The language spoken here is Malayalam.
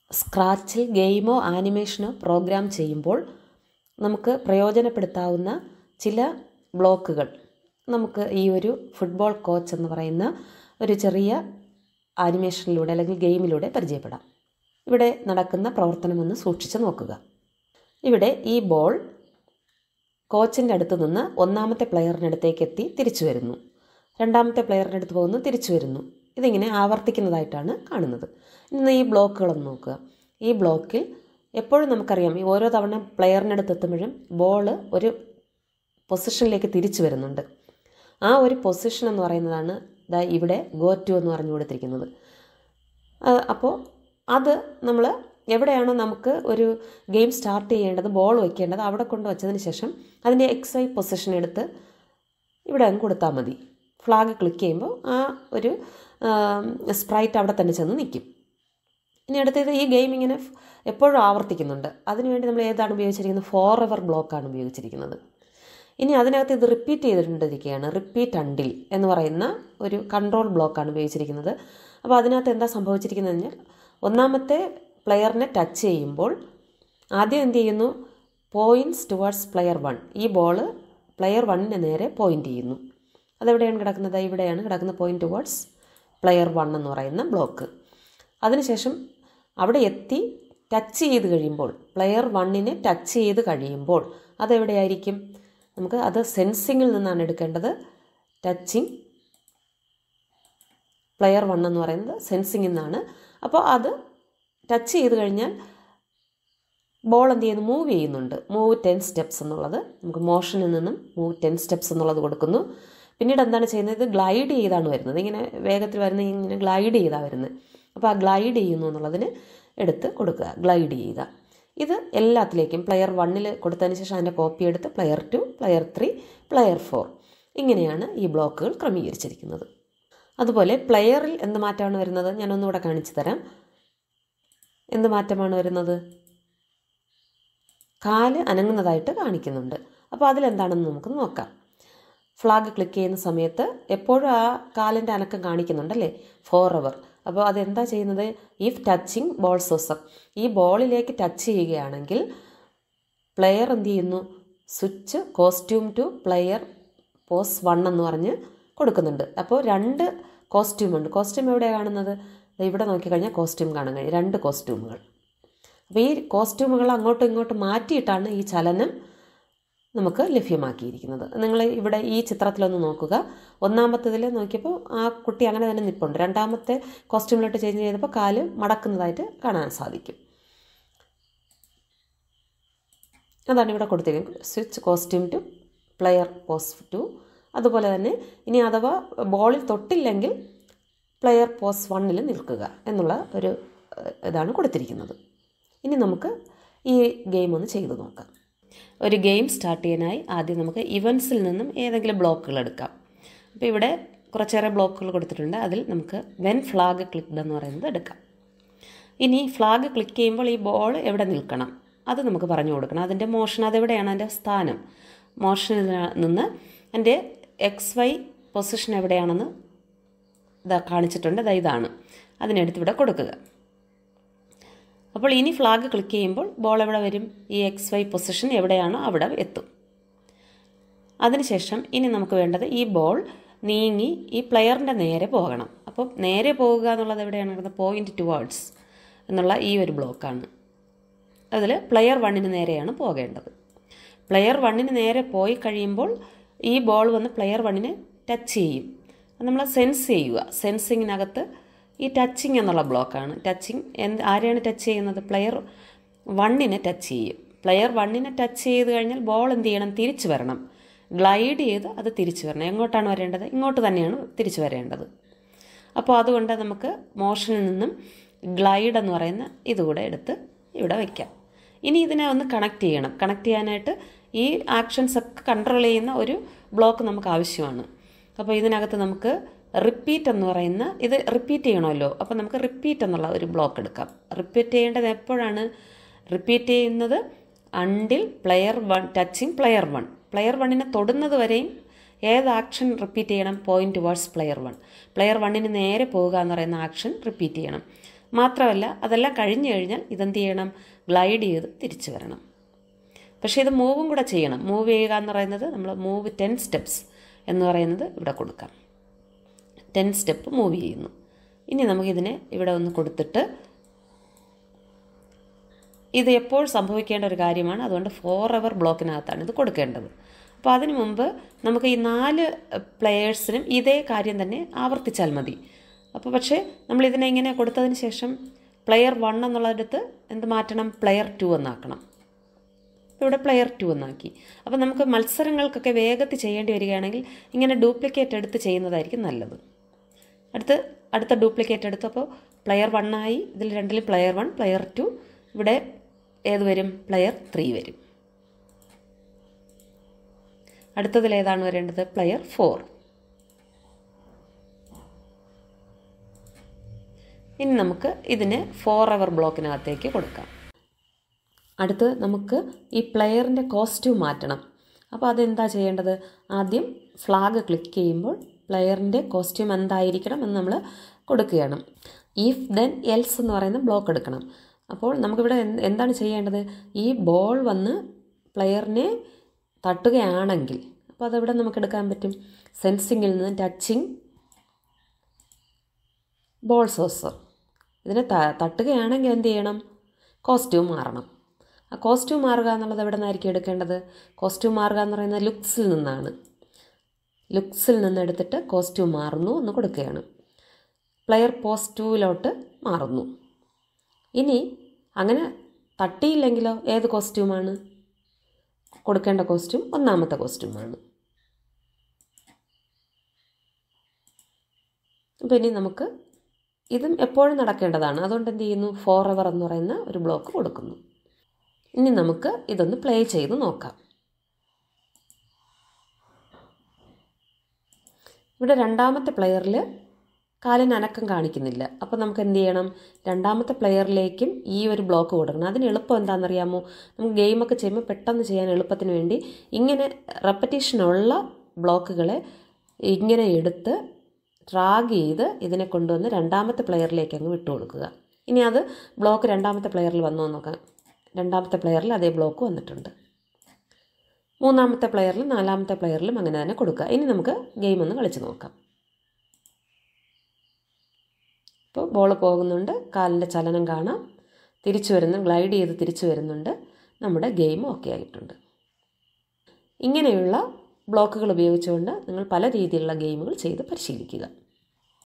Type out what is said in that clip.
സ്ക്രാച്ചിൽ ഗെയിമോ ആനിമേഷനോ പ്രോഗ്രാം ചെയ്യുമ്പോൾ നമുക്ക് പ്രയോജനപ്പെടുത്താവുന്ന ചില ബ്ലോക്കുകൾ നമുക്ക് ഈ ഒരു ഫുട്ബോൾ കോച്ച് എന്ന് പറയുന്ന ഒരു ചെറിയ ആനിമേഷനിലൂടെ അല്ലെങ്കിൽ ഗെയിമിലൂടെ പരിചയപ്പെടാം ഇവിടെ നടക്കുന്ന പ്രവർത്തനമൊന്ന് സൂക്ഷിച്ച് നോക്കുക ഇവിടെ ഈ ബോൾ കോച്ചിൻ്റെ അടുത്ത് നിന്ന് ഒന്നാമത്തെ പ്ലെയറിൻ്റെ അടുത്തേക്ക് എത്തി തിരിച്ചു വരുന്നു രണ്ടാമത്തെ പ്ലെയറിൻ്റെ അടുത്ത് പോകുന്നു തിരിച്ചു വരുന്നു ഇതിങ്ങനെ ആവർത്തിക്കുന്നതായിട്ടാണ് കാണുന്നത് ഇന്ന് ഈ ബ്ലോക്കുകളൊന്ന് നോക്കുക ഈ ബ്ലോക്കിൽ എപ്പോഴും നമുക്കറിയാം ഈ ഓരോ തവണ പ്ലെയറിൻ്റെ അടുത്ത് എത്തുമ്പോഴും ബോൾ ഒരു പൊസിഷനിലേക്ക് തിരിച്ചു വരുന്നുണ്ട് ആ ഒരു പൊസിഷൻ എന്ന് പറയുന്നതാണ് ദാ ഇവിടെ ഗോ ടു എന്ന് പറഞ്ഞു കൊടുത്തിരിക്കുന്നത് അപ്പോൾ അത് നമ്മൾ എവിടെയാണോ നമുക്ക് ഒരു ഗെയിം സ്റ്റാർട്ട് ചെയ്യേണ്ടത് ബോൾ വയ്ക്കേണ്ടത് അവിടെ കൊണ്ട് വച്ചതിന് ശേഷം അതിൻ്റെ എക്സ് വൈ പൊസിഷൻ എടുത്ത് ഇവിടെ അങ്ങ് കൊടുത്താൽ മതി ഫ്ലാഗ് ക്ലിക്ക് ചെയ്യുമ്പോൾ ആ ഒരു സ്പ്രൈറ്റ് അവിടെ തന്നെ ചെന്ന് നിൽക്കും ഇനി അടുത്തത് ഈ ഗെയിം ഇങ്ങനെ എപ്പോഴും ആവർത്തിക്കുന്നുണ്ട് അതിനുവേണ്ടി നമ്മൾ ഏതാണ് ഉപയോഗിച്ചിരിക്കുന്നത് ഫോർ എവർ ബ്ലോക്കാണ് ഉപയോഗിച്ചിരിക്കുന്നത് ഇനി അതിനകത്ത് ഇത് റിപ്പീറ്റ് ചെയ്തിട്ടുണ്ടിരിക്കുകയാണ് റിപ്പീറ്റ് അണ്ടിൽ എന്ന് പറയുന്ന ഒരു കൺട്രോൾ ബ്ലോക്കാണ് ഉപയോഗിച്ചിരിക്കുന്നത് അപ്പോൾ അതിനകത്ത് എന്താ സംഭവിച്ചിരിക്കുന്നത് കഴിഞ്ഞാൽ ഒന്നാമത്തെ പ്ലെയറിനെ ടച്ച് ചെയ്യുമ്പോൾ ആദ്യം എന്ത് ചെയ്യുന്നു പോയിൻറ്റ്സ് ടുവേർഡ്സ് പ്ലെയർ വൺ ഈ ബോൾ പ്ലെയർ വണ്ണിന് നേരെ പോയിൻ്റ് ചെയ്യുന്നു അതെവിടെയാണ് കിടക്കുന്നത് ഇവിടെയാണ് കിടക്കുന്ന പോയിൻറ്റ് ടുവേർഡ്സ് പ്ലെയർ വൺ എന്ന് പറയുന്ന ബ്ലോക്ക് അതിനുശേഷം അവിടെ എത്തി ടച്ച് ചെയ്ത് കഴിയുമ്പോൾ പ്ലെയർ വണ്ണിനെ ടച്ച് ചെയ്ത് കഴിയുമ്പോൾ അതെവിടെയായിരിക്കും നമുക്ക് അത് സെൻസിങ്ങിൽ നിന്നാണ് എടുക്കേണ്ടത് ടച്ചിങ് പ്ലെയർ വൺ എന്ന് പറയുന്നത് സെൻസിങ്ങിൽ നിന്നാണ് അപ്പോൾ അത് ടച്ച് ചെയ്ത് കഴിഞ്ഞാൽ ബോൾ എന്ത് ചെയ്യുന്നു മൂവ് ചെയ്യുന്നുണ്ട് മൂവ് ടെൻ സ്റ്റെപ്സ് എന്നുള്ളത് നമുക്ക് മോഷനിൽ നിന്നും മൂവ് ടെൻ സ്റ്റെപ്സ് എന്നുള്ളത് കൊടുക്കുന്നു പിന്നീട് എന്താണ് ചെയ്യുന്നത് ഇത് ഗ്ലൈഡ് ചെയ്താണ് വരുന്നത് ഇങ്ങനെ വേഗത്തിൽ വരുന്ന ഇങ്ങനെ ഗ്ലൈഡ് ചെയ്താണ് വരുന്നത് അപ്പോൾ ആ ഗ്ലൈഡ് ചെയ്യുന്നു എന്നുള്ളതിന് എടുത്ത് കൊടുക്കുക ഗ്ലൈഡ് ചെയ്യുക ഇത് എല്ലാത്തിലേക്കും പ്ലെയർ വണ്ണിൽ കൊടുത്തതിന് ശേഷം അതിൻ്റെ കോപ്പി എടുത്ത് player two player three player four ഇങ്ങനെയാണ് ഈ ബ്ലോക്കുകൾ ക്രമീകരിച്ചിരിക്കുന്നത് അതുപോലെ പ്ലെയറിൽ എന്ത് മാറ്റമാണ് വരുന്നത് ഞാനൊന്നുകൂടെ കാണിച്ചു തരാം എന്ത് മാറ്റമാണ് വരുന്നത് കാല് അനങ്ങുന്നതായിട്ട് കാണിക്കുന്നുണ്ട് അപ്പോൾ അതിലെന്താണെന്ന് നമുക്ക് നോക്കാം ഫ്ലാഗ് ക്ലിക്ക് ചെയ്യുന്ന സമയത്ത് എപ്പോഴും ആ കാലിൻ്റെ അനക്കം കാണിക്കുന്നുണ്ടല്ലേ ഫോർ അവർ അപ്പോൾ അതെന്താ ചെയ്യുന്നത് ഇഫ് ടച്ചിങ് ബോൾ സോസർ ഈ ബോളിലേക്ക് ടച്ച് ചെയ്യുകയാണെങ്കിൽ പ്ലെയർ എന്ത് ചെയ്യുന്നു switch costume to player pose one എന്ന് പറഞ്ഞ് കൊടുക്കുന്നുണ്ട് അപ്പോൾ രണ്ട് കോസ്റ്റ്യൂം ഉണ്ട് കോസ്റ്റ്യൂം എവിടെയാണ് കാണുന്നത് ഇവിടെ നോക്കിക്കഴിഞ്ഞാൽ കോസ്റ്റ്യൂം കാണാൻ കഴിയും രണ്ട് കോസ്റ്റ്യൂമുകൾ അപ്പോൾ ഈ കോസ്റ്റ്യൂമുകൾ അങ്ങോട്ടും ഇങ്ങോട്ടും മാറ്റിയിട്ടാണ് ഈ ചലനം നമുക്ക് ലഭ്യമാക്കിയിരിക്കുന്നത് നിങ്ങൾ ഇവിടെ ഈ ചിത്രത്തിലൊന്ന് നോക്കുക ഒന്നാമത്തതിൽ നോക്കിയപ്പോൾ ആ കുട്ടി അങ്ങനെ തന്നെ നിൽപ്പുണ്ട് രണ്ടാമത്തെ കോസ്റ്റ്യൂമിലോട്ട് ചേഞ്ച് ചെയ്തപ്പോൾ കാല് മടക്കുന്നതായിട്ട് കാണാൻ സാധിക്കും അതാണ് ഇവിടെ കൊടുത്തിരിക്കുന്നത് switch costume to player pose two അതുപോലെ തന്നെ ഇനി അഥവാ ബോളിൽ തൊട്ടില്ലെങ്കിൽ പ്ലെയർ പോസ് വണ്ണിൽ നിൽക്കുക എന്നുള്ള ഒരു ഇതാണ് കൊടുത്തിരിക്കുന്നത് ഇനി നമുക്ക് ഈ ഗെയിം ഒന്ന് ചെയ്തു നോക്കാം ഒരു ഗെയിം സ്റ്റാർട്ട് ചെയ്യാനായി ആദ്യം നമുക്ക് ഇവൻസിൽ നിന്നും ഏതെങ്കിലും ബ്ലോക്കുകൾ എടുക്കാം അപ്പോൾ ഇവിടെ കുറച്ചേറെ ബ്ലോക്കുകൾ കൊടുത്തിട്ടുണ്ട് അതിൽ നമുക്ക് വെൻ ഫ്ലാഗ് ക്ലിക്ക്ഡ് എന്ന് പറയുന്നത് എടുക്കാം ഇനി ഫ്ലാഗ് ക്ലിക്ക് ചെയ്യുമ്പോൾ ഈ ബോൾ എവിടെ നിൽക്കണം അത് നമുക്ക് പറഞ്ഞു കൊടുക്കണം അതിൻ്റെ മോഷൻ അതെവിടെയാണ് അതിൻ്റെ സ്ഥാനം മോഷനിൽ നിന്ന് അതിൻ്റെ എക്സ് വൈ പൊസിഷൻ എവിടെയാണെന്ന് ഇതാ കാണിച്ചിട്ടുണ്ട് ഇതാ ഇതാണ് അതിനെടുത്ത് ഇവിടെ കൊടുക്കുക അപ്പോൾ ഇനി ഫ്ലാഗ് ക്ലിക്ക് ചെയ്യുമ്പോൾ ബോൾ എവിടെ വരും ഈ എക്സ് വൈ പൊസിഷൻ എവിടെയാണോ അവിടെ എത്തും അതിനുശേഷം ഇനി നമുക്ക് വേണ്ടത് ഈ ബോൾ നീങ്ങി ഈ പ്ലെയറിൻ്റെ നേരെ പോകണം അപ്പോൾ നേരെ പോകുക എന്നുള്ളത് എവിടെയാണ് കിടന്നത് പോയിൻറ്റ് ടുവേർഡ്സ് എന്നുള്ള ഈ ഒരു ബ്ലോക്കാണ് അതിൽ പ്ലെയർ വണ്ണിന് നേരെയാണ് പോകേണ്ടത് പ്ലെയർ വണ്ണിന് നേരെ പോയി കഴിയുമ്പോൾ ഈ ബോൾ വന്ന് പ്ലെയർ വണ്ണിനെ ടച്ച് ചെയ്യും നമ്മൾ സെൻസ് ചെയ്യുക സെൻസിങ്ങിനകത്ത് ഈ ടച്ചിങ് എന്നുള്ള ബ്ലോക്കാണ് ടച്ചിങ് എന്ത് ആരെയാണ് ടച്ച് ചെയ്യുന്നത് പ്ലെയർ വണ്ണിനെ ടച്ച് ചെയ്യും പ്ലെയർ വണ്ണിനെ ടച്ച് ചെയ്ത് കഴിഞ്ഞാൽ ബോൾ എന്ത് ചെയ്യണം തിരിച്ചു വരണം ഗ്ലൈഡ് ചെയ്ത് അത് തിരിച്ചു വരണം എങ്ങോട്ടാണ് വരേണ്ടത് ഇങ്ങോട്ട് തന്നെയാണ് തിരിച്ചു വരേണ്ടത് അപ്പോൾ അതുകൊണ്ട് നമുക്ക് മോഷനിൽ നിന്നും ഗ്ലൈഡ് എന്ന് പറയുന്ന ഇതുകൂടെ എടുത്ത് ഇവിടെ വയ്ക്കാം ഇനി ഇതിനെ ഒന്ന് കണക്ട് ചെയ്യണം കണക്ട് ചെയ്യാനായിട്ട് ഈ ആക്ഷൻസ് ഒക്കെ കൺട്രോൾ ചെയ്യുന്ന ഒരു ബ്ലോക്ക് നമുക്ക് ആവശ്യമാണ് അപ്പോൾ ഇതിനകത്ത് നമുക്ക് റിപ്പീറ്റ് എന്ന് പറയുന്ന ഇത് റിപ്പീറ്റ് ചെയ്യണമല്ലോ അപ്പോൾ നമുക്ക് റിപ്പീറ്റ് എന്നുള്ള ഒരു ബ്ലോക്ക് എടുക്കാം റിപ്പീറ്റ് ചെയ്യേണ്ടത് എപ്പോഴാണ് റിപ്പീറ്റ് ചെയ്യുന്നത് until player one touching player one player വണ്ണിനെ തൊടുന്നത് വരെയും ഏത് ആക്ഷൻ റിപ്പീറ്റ് ചെയ്യണം point towards player one player വണ്ണിന് നേരെ പോവുക എന്ന് പറയുന്ന ആക്ഷൻ റിപ്പീറ്റ് ചെയ്യണം മാത്രമല്ല അതെല്ലാം കഴിഞ്ഞു കഴിഞ്ഞാൽ ഇതെന്ത് ചെയ്യണം ഗ്ലൈഡ് ചെയ്ത് തിരിച്ചു വരണം പക്ഷേ ഇത് മൂവും കൂടെ ചെയ്യണം മൂവ് ചെയ്യുക എന്ന് പറയുന്നത് നമ്മൾ മൂവ് ടെൻ സ്റ്റെപ്സ് എന്ന് പറയുന്നത് ഇവിടെ കൊടുക്കാം ടെൻ സ്റ്റെപ്പ് മൂവ് ചെയ്യുന്നു ഇനി നമുക്കിതിനെ ഇവിടെ ഒന്ന് കൊടുത്തിട്ട് ഇത് എപ്പോൾ സംഭവിക്കേണ്ട ഒരു കാര്യമാണ് അതുകൊണ്ട് ഫോർ അവർ ബ്ലോക്കിനകത്താണ് ഇത് കൊടുക്കേണ്ടത് അപ്പോൾ അതിനു മുമ്പ് നമുക്ക് ഈ നാല് പ്ലെയേഴ്സിനും ഇതേ കാര്യം തന്നെ ആവർത്തിച്ചാൽ മതി അപ്പോൾ പക്ഷേ നമ്മൾ ഇതിനെ ഇങ്ങനെ കൊടുത്തതിന് ശേഷം പ്ലെയർ വൺ എന്നുള്ളടത്ത് എന്ത് മാറ്റണം പ്ലെയർ ടു എന്നാക്കണം ഇവിടെ പ്ലെയർ ടു എന്നാക്കി അപ്പോൾ നമുക്ക് മത്സരങ്ങൾക്കൊക്കെ വേഗത്തിൽ ചെയ്യേണ്ടി വരികയാണെങ്കിൽ ഇങ്ങനെ ഡ്യൂപ്ലിക്കേറ്റ് എടുത്ത് ചെയ്യുന്നതായിരിക്കും നല്ലത് അടുത്ത് അടുത്ത ഡ്യൂപ്ലിക്കേറ്റ് എടുത്തപ്പോൾ പ്ലെയർ വൺ ആയി ഇതിൽ രണ്ടിലും പ്ലെയർ വൺ പ്ലെയർ ടു ഇവിടെ ഏത് വരും പ്ലെയർ ത്രീ വരും അടുത്തതിൽ ഏതാണ് വരേണ്ടത് പ്ലെയർ ഫോർ ഇനി നമുക്ക് ഇതിന് ഫോർ അവർ ബ്ലോക്കിനകത്തേക്ക് കൊടുക്കാം അടുത്ത് നമുക്ക് ഈ പ്ലെയറിൻ്റെ കോസ്റ്റ്യൂം മാറ്റണം അപ്പോൾ അതെന്താ ചെയ്യേണ്ടത് ആദ്യം ഫ്ലാഗ് ക്ലിക്ക് ചെയ്യുമ്പോൾ പ്ലെയറിൻ്റെ കോസ്റ്റ്യൂം എന്തായിരിക്കണം എന്ന് നമ്മൾ കൊടുക്കുകയാണ് ഇഫ് ദെൻ എൽസ് എന്ന് പറയുന്ന ബ്ലോക്ക് എടുക്കണം അപ്പോൾ നമുക്കിവിടെ എന്താണ് ചെയ്യേണ്ടത് ഈ ബോൾ വന്ന് പ്ലെയറിനെ തട്ടുകയാണെങ്കിൽ അപ്പോൾ അതെവിടെ നമുക്ക് എടുക്കാൻ പറ്റും സെൻസിങ്ങിൽ നിന്ന് ടച്ചിങ് ബോൾ സോസർ ഇതിനെ തട്ടുകയാണെങ്കിൽ എന്ത് ചെയ്യണം കോസ്റ്റ്യൂം മാറണം ആ കോസ്റ്റ്യൂം മാറുക എന്നുള്ളത് എവിടെ നിന്നായിരിക്കും എടുക്കേണ്ടത് കോസ്റ്റ്യൂം മാറുക എന്ന് പറയുന്നത് ലുക്സിൽ നിന്നാണ് ലുക്സിൽ നിന്ന് എടുത്തിട്ട് കോസ്റ്റ്യൂം മാറുന്നു എന്ന് കൊടുക്കുകയാണ് പ്ലെയർ പോസ്റ്റ് ടൂവിലോട്ട് മാറുന്നു ഇനി അങ്ങനെ തട്ടിയില്ലെങ്കിലോ ഏത് കോസ്റ്റ്യൂമാണ് കൊടുക്കേണ്ട കോസ്റ്റ്യൂം ഒന്നാമത്തെ കോസ്റ്റ്യൂമാണ് അപ്പോൾ ഇനി നമുക്ക് ഇതും എപ്പോഴും നടക്കേണ്ടതാണ് അതുകൊണ്ട് എന്ത് ചെയ്യുന്നു ഫോർ അവർ എന്ന് പറയുന്ന ഒരു ബ്ലോക്ക് കൊടുക്കുന്നു ഇനി നമുക്ക് ഇതൊന്ന് പ്ലേ ചെയ്ത് നോക്കാം ഇവിടെ രണ്ടാമത്തെ പ്ലെയറിൽ കാലിന് അനക്കം കാണിക്കുന്നില്ല അപ്പോൾ നമുക്ക് എന്ത് ചെയ്യണം രണ്ടാമത്തെ പ്ലെയറിലേക്കും ഈ ഒരു ബ്ലോക്ക് കൊടുക്കണം അതിന് എളുപ്പം എന്താണെന്നറിയാമോ നമുക്ക് ഗെയിമൊക്കെ ചെയ്യുമ്പോൾ പെട്ടെന്ന് ചെയ്യാൻ എളുപ്പത്തിന് വേണ്ടി ഇങ്ങനെ റെപ്പറ്റീഷനുള്ള ബ്ലോക്കുകളെ ഇങ്ങനെ എടുത്ത് ട്രാഗ് ചെയ്ത് ഇതിനെ കൊണ്ടുവന്ന് രണ്ടാമത്തെ പ്ലെയറിലേക്ക് അങ്ങ് വിട്ടു കൊടുക്കുക ഇനി അത് ബ്ലോക്ക് രണ്ടാമത്തെ പ്ലെയറിൽ വന്നോ നോക്കാം രണ്ടാമത്തെ പ്ലെയറിൽ അതേ ബ്ലോക്ക് വന്നിട്ടുണ്ട് മൂന്നാമത്തെ പ്ലെയറിലും നാലാമത്തെ പ്ലെയറിലും അങ്ങനെ തന്നെ കൊടുക്കുക ഇനി നമുക്ക് ഗെയിം ഒന്ന് കളിച്ച് നോക്കാം ഇപ്പോൾ ബോൾ പോകുന്നുണ്ട് കാലിൻ്റെ ചലനം കാണാം തിരിച്ചു വരുന്നു ഗ്ലൈഡ് ചെയ്ത് തിരിച്ചു വരുന്നുണ്ട് നമ്മുടെ ഗെയിം ഓക്കെ ആയിട്ടുണ്ട് ഇങ്ങനെയുള്ള ബ്ലോക്കുകൾ ഉപയോഗിച്ചുകൊണ്ട് നിങ്ങൾ പല രീതിയിലുള്ള ഗെയിമുകൾ ചെയ്ത് പരിശീലിക്കുക